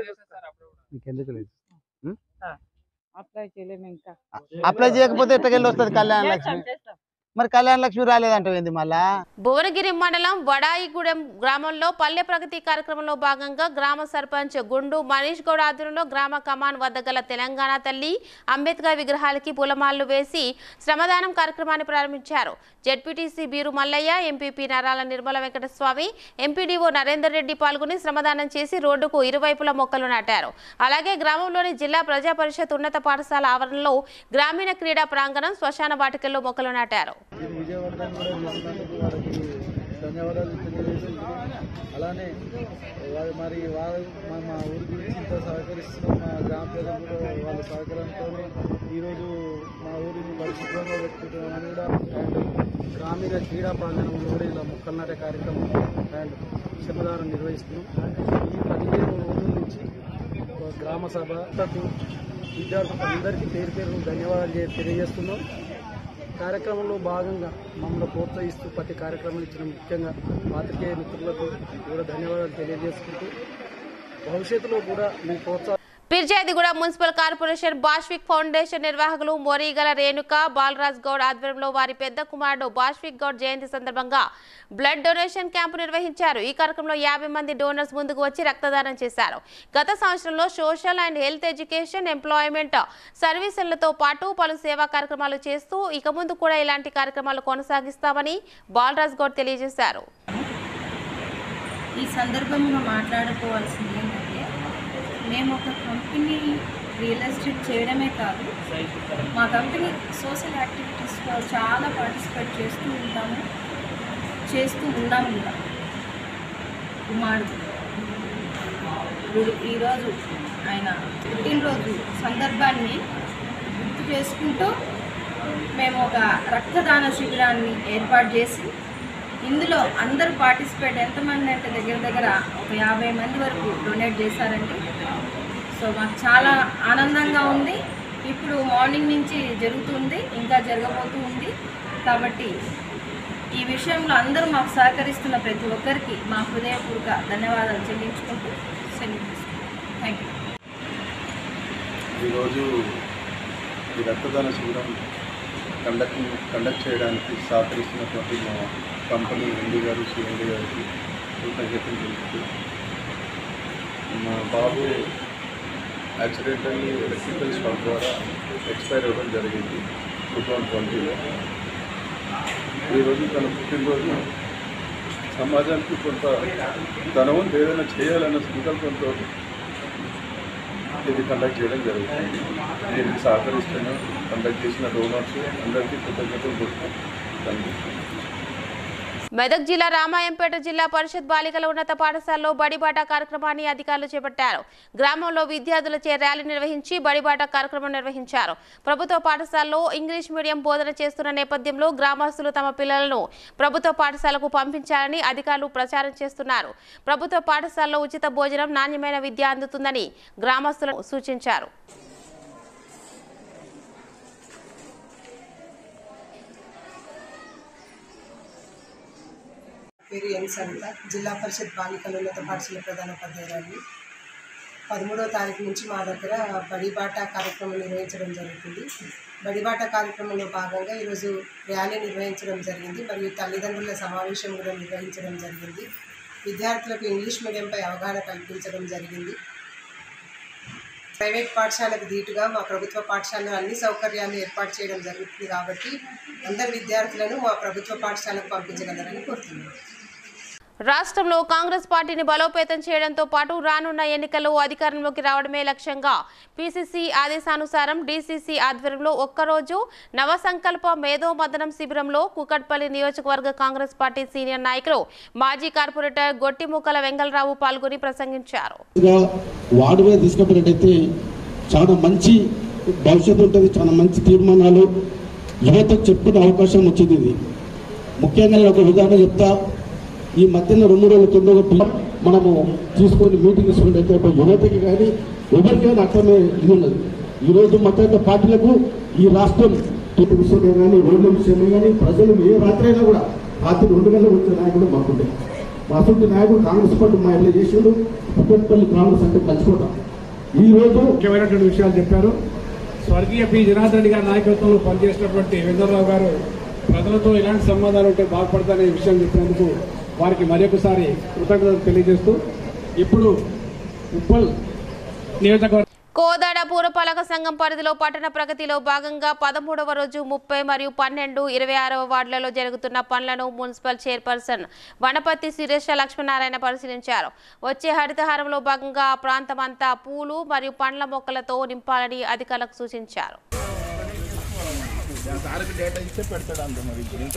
మీకు ఎందుకు లేదు ఉం? అప్లై చేయలేము ఇంకా అప్లై చేయకపోతే ఎట్టకెళ్ళి వస్తుంది కళ్యాణ లక్ష్మి మరి కళ్యాణ లక్ష్మి రాలేదంటావు ఏంది మళ్ళా భువనగిరి మండలం వడాయిగూడెం గ్రామంలో పల్లె ప్రగతి కార్యక్రమంలో భాగంగా గ్రామ సర్పంచ్ గుండు మనీష్ గౌడ్ ఆధ్వర్యంలో గ్రామ కమాన్ వద్ద గల తెలంగాణ తల్లి అంబేద్కర్ విగ్రహాలకి పూలమాలలు వేసి శ్రమదానం కార్యక్రమాన్ని ప్రారంభించారు ZPTC beer Mallaiah MPP Narala Nirmala Venkataswamy MPDO Narender Reddy పాల్గొని శ్రమదానం చేసి రోడ్డుకు ఇరువైపులా మొక్కలు నాటారు అలాగే గ్రామంలోని జిల్లా ప్రజా పరిషత్ ఉన్నత పాఠశాల ఆవరణలో గ్రామీణ క్రీడా ప్రాంగణం శ్మశాన వాటికల్లో మొక్కలు నాటారు విజయవర్ధన్ కూడా చేసినందుకు వాళ్ళకి ధన్యవాదాలు తెలియజేస్తున్నాం అలానే వారు మరి వారు మా మా ఊరి గురించి ఇంత సహకరిస్తున్న మా గ్రామ ప్రజలు కూడా వాళ్ళ సహకారంతో ఈరోజు మా ఊరిని పరిశుభ్రంగా పెట్టుకుంటున్నామని కూడా అండ్ గ్రామీణ క్రీడా ప్రాంగణంలో కూడా ఇలా మొక్కలు నాటే కార్యక్రమం అండ్ శ్రమదానం నిర్వహిస్తున్నాం ఈ పదిహేను రోజుల నుంచి ఒక గ్రామ సభకు విద్యార్థులకు అందరికీ పేరు పేరు ధన్యవాదాలు చే- తెలియజేస్తున్నాం కార్యక్రమంలో భాగంగా మమ్మల్ని ప్రోత్సహిస్తూ ప్రతి కార్యక్రమం ఇచ్చిన ముఖ్యంగా పాత్రికేయ మిత్రులకు కూడా ధన్యవాదాలు తెలియజేసుకుంటూ భవిష్యత్తులో కూడా మీ ప్రోత్సాహం Peerzadiguda municipal corporation Bashwik foundation నిర్వాహకులు మోరీగల రేణుక బాలరాజ్ గౌడ్ ఆధ్వర్యంలో వారి పెద్ద కుమారుడు బాష్విక్ గౌడ్ జయంతి సందర్భంగా బ్లడ్ డొనేషన్ క్యాంపు నిర్వహించారు ఈ కార్యక్రమంలో యాభై మంది డోనర్స్ ముందుకు వచ్చి రక్తదానం చేశారు గత సంవత్సరంలో social and health education employment సర్వీసులతో పాటు పలు సేవా కార్యక్రమాలు చేస్తూ ఇక ముందు కూడా ఇలాంటి కార్యక్రమాలు కొనసాగిస్తామని బాలరాజ్ గౌడ్ తెలియజేశారు ఈ సందర్భంగా మాట్లాడుకోవాల్సింది ఏంటంటే మేము ఒక కంపెనీ రియల్ ఎస్టేట్ చేయడమే కాదు మా కంపెనీ సోషల్ యాక్టివిటీస్లో చాలా పార్టిసిపేట్ చేస్తూ ఉంటాము చేస్తూ ఉన్నాము కూడా కుమారుడు ఇప్పుడు ఈరోజు ఆయన పుట్టినరోజు సందర్భాన్ని గుర్తు చేసుకుంటూ మేము ఒక రక్తదాన శిబిరాన్ని ఏర్పాటు చేసి ఇందులో అందరూ పార్టిసిపేట్ ఎంతమంది అంటే దగ్గర దగ్గర ఒక యాభై మంది వరకు డొనేట్ చేశారండి సో మాకు చాలా ఆనందంగా ఉంది ఇప్పుడు మార్నింగ్ నుంచి జరుగుతుంది ఇంకా జరగబోతూ ఉంది కాబట్టి ఈ విషయంలో అందరూ మాకు సహకరిస్తున్న ప్రతి ఒక్కరికి మా హృదయపూర్వక ధన్యవాదాలు చెల్లించుకుంటూ సెలవు తీసుకుంటాం థ్యాంక్ యూ ఈరోజు ఈ రక్తదాన శిబిరం కండక్ట్ కండక్ట్ చేయడానికి సహకరిస్తున్నటువంటి మా కంపెనీ ఎండి గారు సిఎండి గారికి కృతజ్ఞతలు తెలుపుతూ మా బాబు యాక్సిడెంటల్లీ ఎలక్ట్రికల్ షాక్ ద్వారా ఎక్స్పైర్ అవ్వడం జరిగింది టూ థౌజండ్ ట్వంటీలో ఈరోజు తన పుట్టినరోజు సమాజానికి కొంత ధనవంతు ఏదైనా చేయాలన్న సంకల్పంతో ఇది కండక్ట్ చేయడం జరుగుతుంది దీనికి సహకరిస్తున్న కండక్ట్ చేసిన డోనర్స్ అందరికీ కృతజ్ఞతలు చెప్తాం థ్యాంక్ యూ మెదక్ జిల్లా రామాయంపేట జిల్లా పరిషత్ బాలికల ఉన్నత పాఠశాలలో బడిబాట కార్యక్రమాన్ని అధికారులు చేపట్టారు గ్రామంలో విద్యార్థులచే ర్యాలీ నిర్వహించి బడిబాట కార్యక్రమం నిర్వహించారు ప్రభుత్వ పాఠశాలలో ఇంగ్లీష్ మీడియం బోధన చేస్తున్న నేపథ్యంలో గ్రామస్తులు తమ పిల్లలను ప్రభుత్వ పాఠశాలకు పంపించాలని అధికారులు ప్రచారం చేస్తున్నారు ప్రభుత్వ పాఠశాలలో ఉచిత భోజనం నాణ్యమైన విద్య అందుతుందని గ్రామస్తులు సూచించారు పేరు ఎన్ సరిత జిల్లా పరిషత్ బాలికల ఉన్నత పాఠశాల ప్రధానోపాధ్యాయురాలు పదమూడవ తారీఖు నుంచి మా దగ్గర బడిబాట కార్యక్రమం నిర్వహించడం జరుగుతుంది బడిబాట కార్యక్రమంలో భాగంగా ఈరోజు ర్యాలీ నిర్వహించడం జరిగింది మరియు తల్లిదండ్రుల సమావేశం కూడా నిర్వహించడం జరిగింది విద్యార్థులకు ఇంగ్లీష్ మీడియంపై అవగాహన కల్పించడం జరిగింది ప్రైవేట్ పాఠశాలకు ధీటుగా మా ప్రభుత్వ పాఠశాలలో అన్ని సౌకర్యాలు ఏర్పాటు చేయడం జరుగుతుంది కాబట్టి అందరు విద్యార్థులను మా ప్రభుత్వ పాఠశాలకు పంపించగలరని కోరుతున్నాను రాష్ట్రంలో కాంగ్రెస్ పార్టీని బలోపేతం చేయడంతో పాటు రానున్న ఎన్నికల్లో అధికారంలోకి రావడమే లక్ష్యంగా పీసీసీ ఆదేశానుసారం డీసీసీ ఆధ్వర్యంలో ఒక్కరోజు నవసంకల్ప మేధో మదనం శిబిరంలో కుకట్పల్లి నియోజకవర్గ కాంగ్రెస్ పార్టీ సీనియర్ నాయకులు మాజీ కార్పొరేటర్ గొట్టిముక్కల వెంగళరావు పాల్గొని ప్రసంగించారు గా వార్డు మీద తీసుకుపోయినట్టయితే చాలా మంచి భవిష్యత్తు ఉంటుంది చాలా మంచి తీర్మానాలు యువతకు చెప్పుకునే అవకాశం వచ్చింది ఇది ముఖ్యంగా నేను ఒక ఉదాహరణ చెప్తా ఈ మధ్యన రెండు రోజుల కింద ఒక పిల్ల మనము తీసుకొని మీటింగ్ తీసుకున్నట్టయితే ఒక యువతకి కానీ ఎవరికైనా అర్థమే ఇది ఉన్నది ఈరోజు మత పార్టీలకు ఈ రాష్ట్రం టీపీ విషయమే కానీ రోడ్ల విషయమే కానీ ప్రజలు ఏ రాత్రి అయినా కూడా రాత్రి రెండు గంటలకు వచ్చే నాయకుడు మాకుండే మా అసలు నాయకుడు కాంగ్రెస్ పార్టీ మా ఎట్లా చేసిండు పుట్టపల్లి కాంగ్రెస్ అంటే మర్చిపోతాం ఈ రోజు ముఖ్యమైనటువంటి విషయాలు చెప్పారు స్వర్గీయ పి జనార్దన్ రెడ్డి గారి నాయకత్వంలో పనిచేసినటువంటి వెంకటరావు గారు ప్రజలతో ఎలాంటి సంబంధాలు ఉంటే బాగుపడతానే విషయం చెప్పినందుకు వారికి మరొకసారి కృతజ్ఞతలు తెలియజేస్తూ ఇప్పుడు ఉప్పల్ నియోజకవర్గం కోదాడ పురపాలక సంఘం పరిధిలో పట్టణ ప్రగతిలో భాగంగా పదమూడవ రోజు ముప్పై మరియు పన్నెండు ఇరవై ఆరవ వార్డులలో జరుగుతున్న పనులను మున్సిపల్ చైర్పర్సన్ వనపర్తి శిరీష లక్ష్మీనారాయణ పరిశీలించారు వచ్చే హరితహారంలో భాగంగా ఆ ప్రాంతమంతా పూలు మరియు పండ్ల మొక్కలతో నింపాలని అధికారులకు సూచించారు సార్కి డేటా ఇస్తే పెడతాడు అంత మరి ఇప్పుడు ఇంత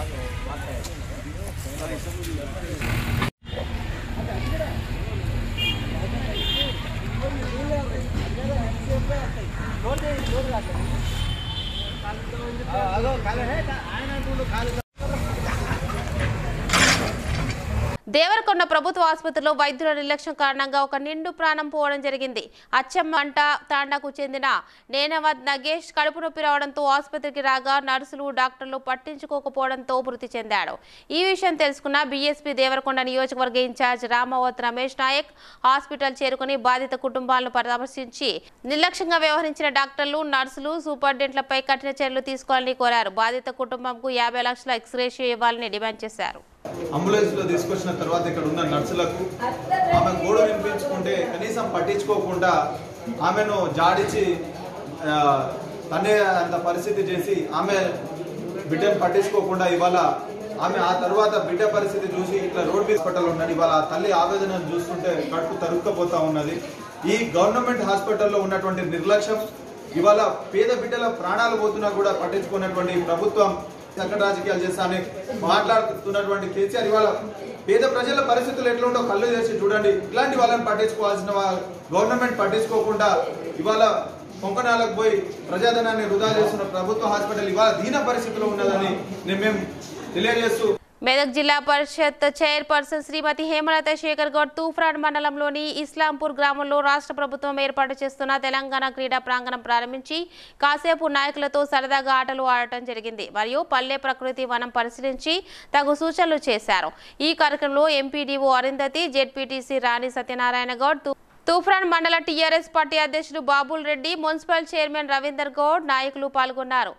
దేవరకొండ ప్రభుత్వ ఆసుపత్రిలో వైద్యుల నిర్లక్ష్యం కారణంగా ఒక నిండు ప్రాణం పోవడం జరిగింది అచ్చమ్మ అంట తాండాకు చెందిన నేనవద్ నగేష్ కడుపు నొప్పి రావడంతో ఆసుపత్రికి రాగా నర్సులు డాక్టర్లు పట్టించుకోకపోవడంతో మృతి చెందాడు ఈ విషయం తెలుసుకున్న బీఎస్పీ దేవరకొండ నియోజకవర్గ ఇన్ఛార్జ్ రామావత్ రమేష్ నాయక్ హాస్పిటల్ చేరుకుని బాధిత కుటుంబాలను పరామర్శించి నిర్లక్ష్యంగా వ్యవహరించిన డాక్టర్లు నర్సులు సూపరింటెండెంట్లపై కఠిన చర్యలు తీసుకోవాలని కోరారు బాధిత కుటుంబంకు యాభై లక్షల ఎక్స్రేషియో ఇవ్వాలని డిమాండ్ చేశారు అంబులెన్స్ లో తీసుకొచ్చిన తర్వాత ఇక్కడ ఉన్న నర్సులకు ఆమె గోడు వినిపించుకుంటే కనీసం పట్టించుకోకుండా ఆమెను జాడించి ఆ, తనే అంత పరిస్థితి చేసి ఆమె బిడ్డను పట్టించుకోకుండా ఇవాళ ఆమె ఆ తర్వాత బిడ్డ పరిస్థితి చూసి ఇట్లా రోడ్ హాస్పిటల్ ఉన్నది ఇవాళ ఆ తల్లి ఆవేదన చూస్తుంటే కడుపు తరుక్కపోతా ఉన్నది ఈ గవర్నమెంట్ హాస్పిటల్లో ఉన్నటువంటి నిర్లక్ష్యం ఇవాళ పేద బిడ్డల ప్రాణాలు పోతున్నా కూడా పట్టించుకున్నటువంటి ప్రభుత్వం చక్కటి రాజకీయాలు చేస్తానని మాట్లాడుతున్నటువంటి కేసీఆర్ ఇవాళ పేద ప్రజల పరిస్థితులు ఎట్లా ఉండో కళ్ళు చేసి చూడండి ఇట్లాంటి వాళ్ళని పట్టించుకోవాల్సిన వా- గవర్నమెంట్ పట్టించుకోకుండా ఇవాళ కొంకణాలకు పోయి ప్రజాధనాన్ని వృధా చేస్తున్న ప్రభుత్వ హాస్పిటల్ ఇవాళ దీన పరిస్థితిలో ఉన్నదని నేను మేము తెలియజేస్తూ మెదక్ జిల్లా పరిషత్ చైర్పర్సన్ శ్రీమతి హేమలత శేఖర్ గౌడ్ తూఫ్రాన్ మండలంలోని ఇస్లాంపూర్ గ్రామంలో రాష్ట్ర ప్రభుత్వం ఏర్పాటు చేస్తున్న తెలంగాణ క్రీడా ప్రాంగణం ప్రారంభించి కాసేపు నాయకులతో సరదాగా ఆటలు ఆడటం జరిగింది మరియు పల్లె ప్రకృతి వనం పరిశీలించి తగు సూచనలు చేశారు ఈ కార్యక్రమంలో ఎంపీడీఓ అరుంధతి జెడ్పీటీసీ రాణి సత్యనారాయణ గౌడ్ తూ- తూఫ్రాన్ మండల టీఆర్ఎస్ పార్టీ అధ్యక్షుడు బాబుల్ రెడ్డి మున్సిపల్ చైర్మన్ రవీందర్ గౌడ్ నాయకులు పాల్గొన్నారు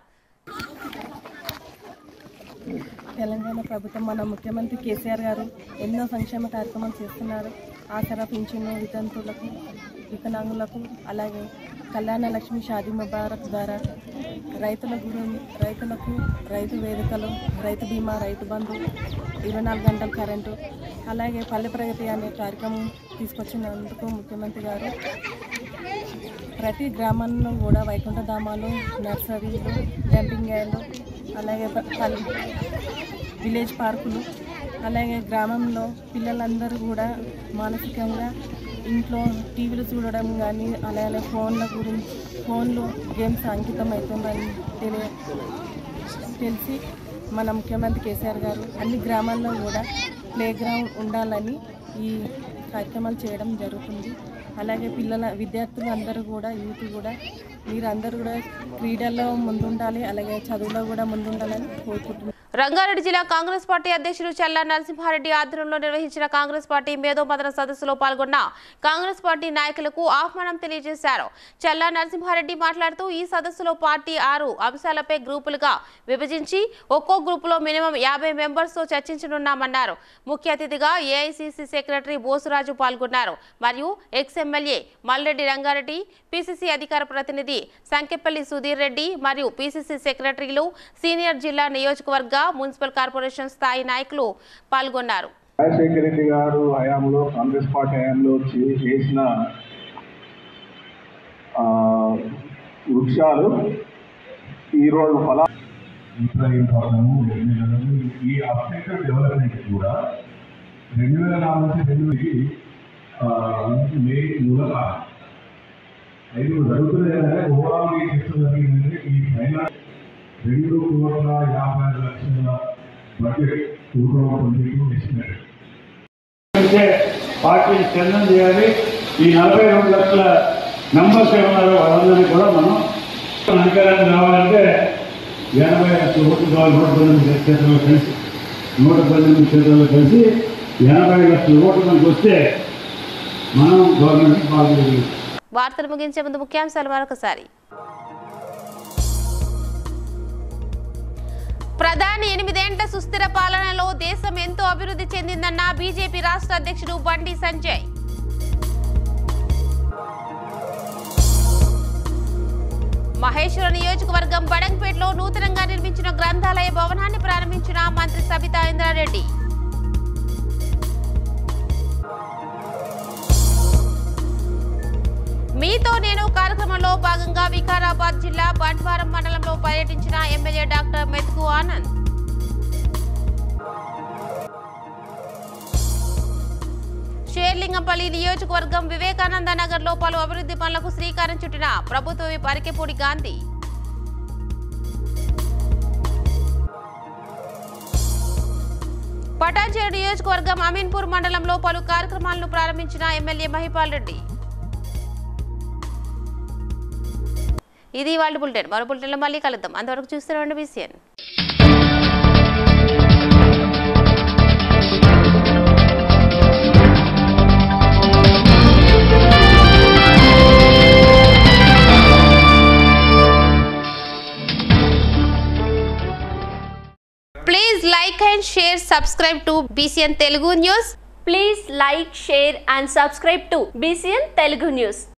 తెలంగాణ ప్రభుత్వం మన ముఖ్యమంత్రి కేసీఆర్ గారు ఎన్నో సంక్షేమ కార్యక్రమాలు చేస్తున్నారు ఆసరా పింఛను వితంతులకు వికలాంగులకు అలాగే కళ్యాణ లక్ష్మి షాదీ ముబారక్ ద్వారా రైతుల గురించి రైతులకు రైతు వేదికలు రైతు బీమా రైతు బంధు ఇరవై నాలుగు గంటల కరెంటు అలాగే పల్లె ప్రగతి అనే కార్యక్రమం తీసుకొచ్చినందుకు ముఖ్యమంత్రి గారు ప్రతి గ్రామంలో కూడా వైకుంఠ ధామాలు నర్సరీలు డంపింగ్ యార్డ్లు అలాగే ప- పల్- విలేజ్ పార్కులు అలాగే గ్రామంలో పిల్లలందరూ కూడా మానసికంగా ఇంట్లో టీవీలు చూడడం కానీ అలాగే ఫోన్ల గురించి ఫోన్లు గేమ్స్ అంకితం అవుతుందని తెలియ తెలిసి మన ముఖ్యమంత్రి కేసీఆర్ గారు అన్ని గ్రామాల్లో కూడా ప్లే గ్రౌండ్ ఉండాలని ఈ కార్యక్రమాలు చేయడం జరుగుతుంది అలాగే పిల్లల విద్యార్థులు అందరూ కూడా యూత్ కూడా మీరందరూ కూడా క్రీడల్లో ముందుండాలి అలాగే చదువులో కూడా ముందుండాలని కోరుకుంటున్నాను రంగారెడ్డి జిల్లా కాంగ్రెస్ పార్టీ అధ్యక్షుడు చల్లా నరసింహారెడ్డి ఆధ్వర్యంలో నిర్వహించిన కాంగ్రెస్ పార్టీ మేధోమదన సదస్సులో పాల్గొన్న కాంగ్రెస్ పార్టీ నాయకులకు ఆహ్వానం తెలియజేశారు చల్లా నరసింహారెడ్డి మాట్లాడుతూ ఈ సదస్సులో పార్టీ ఆరు అంశాలపై గ్రూపులుగా విభజించి ఒక్కో గ్రూపులో మినిమం యాభై మెంబర్స్ తో చర్చించనున్నామన్నారు ముఖ్య అతిథిగా ఏఐసిసి సెక్రటరీ బోసురాజు పాల్గొన్నారు మరియు ex MLA Malreddy Rangareddy PCC అధికార ప్రతినిధి సంకెపల్లి సుధీర్ రెడ్డి మరియు పిసిసి సెక్రటరీలు సీనియర్ జిల్లా నియోజకవర్గ మున్సిపల్ కార్పొరేషన్ స్థాయి నాయకులు పాల్గొన్నారు రాజశేఖర రెడ్డి గారు హయాంలో కాంగ్రెస్ పార్టీ హయాంలో చే- చేసిన ఆ, వృక్షాలు ఈరోజు ఫలా అభిప్రాయపడము ఎన్నికలను ఈ అప్డేటెడ్ డెవలప్మెంట్ కూడా రెండు వేల నాలుగు నుంచి రెండు వేలకి మే మూలకాలం ఐదు జరుగుతున్నాయి ఓవరాల్ ఈ చర్చ జరిగిందంటే ఈ ఫైనల్ రెండు కోట్ల యాభై ఆరు లక్షల budget two thousand twenty two estimate అంటే పార్టీని చందం చేయాలి ఈ నలభై రెండు లక్షల మెంబర్స్ ఏమన్నారో వాళ్ళందరినీ కూడా మనం అధికారాన్ని రావాలంటే ఎనభై లక్షల ఓట్లు కావాలి నూట పద్దెనిమిది క్షేత్రాలు కలిసి నూట పద్దెనిమిది క్షేత్రాలు కలిసి ఎనభై లక్షల ఓట్లు మనకు వస్తే మనం గవర్నమెంట్ బాగుంటుంది వార్తలు ముగించే ముందు ముఖ్యాంశాలు మరొకసారి ప్రధాని ఎనిమిదేండ్ల సుస్థిర పాలనలో దేశం ఎంతో అభివృద్ధి చెందిందన్న బీజేపీ రాష్ట్ర అధ్యక్షుడు బండి సంజయ్ మహేశ్వర నియోజకవర్గం బడంగ్పేటలో నూతనంగా నిర్మించిన గ్రంథాలయ భవనాన్ని ప్రారంభించిన మంత్రి సబితా ఇంద్రారెడ్డి మీతో నేను కార్యక్రమంలో భాగంగా వికారాబాద్ జిల్లా బంట్వారం మండలంలో పర్యటించిన ఎమ్మెల్యే డాక్టర్ మెతుకు ఆనంద్ షేర్లింగంపల్లి నియోజకవర్గం వివేకానంద నగర్ లో పలు అభివృద్ధి పనులకు శ్రీకారం చుట్టిన ప్రభుత్వ విప్ అరికెపూడి గాంధీ పటాన్చేరు నియోజకవర్గం అమీన్పూర్ మండలంలో పలు కార్యక్రమాలను ప్రారంభించిన ఎమ్మెల్యే మహిపాల్ రెడ్డి ఇది వాళ్ళ బులెటిన్ మరో బులెటిన్లో మళ్ళీ కలుద్దాం అంతవరకు చూస్తూనే BCN Please like and share, subscribe to BCN Telugu News. Please like, share and subscribe to BCN Telugu News.